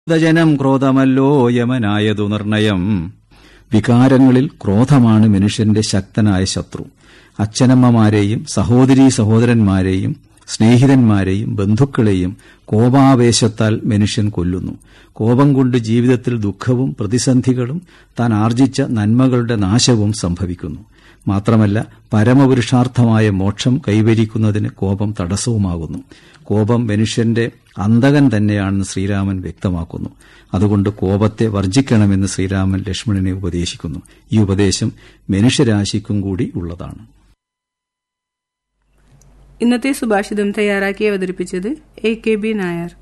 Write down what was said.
ദജനം ക്രോധമല്ലോ യമനായതു നിർണയം വികാരങ്ങളിൽ ക്രോധമാണ് മനുഷ്യന്റെ ശക്തനായ ശത്രു അച്ഛനമ്മമാരെയും സഹോദരീ സഹോദരന്മാരെയും സ്നേഹിതന്മാരെയും ബന്ധുക്കളെയും കോപാവേശത്താൽ മനുഷ്യൻ കൊല്ലുന്നു കോപം കൊണ്ട് ജീവിതത്തിൽ ദുഃഖവും പ്രതിസന്ധികളും താൻ ആർജിച്ച നന്മകളുടെ നാശവും സംഭവിക്കുന്നു മാത്രമല്ല പരമപുരുഷാർത്ഥമായ മോക്ഷം കൈവരിക്കുന്നതിന് കോപം തടസ്സവുമാകുന്നു കോപം മനുഷ്യന്റെ അന്തകൻ തന്നെയാണെന്ന് ശ്രീരാമൻ വ്യക്തമാക്കുന്നു അതുകൊണ്ട് കോപത്തെ വർജിക്കണമെന്ന് ശ്രീരാമൻ ലക്ഷ്മണനെ ഉപദേശിക്കുന്നു ഈ ഉപദേശം മനുഷ്യരാശിക്കും കൂടി ഉള്ളതാണ് ഇന്നത്തെ സുഭാഷിതം തയ്യാറാക്കി അവതരിപ്പിച്ചത് എ കെ ബി നായർ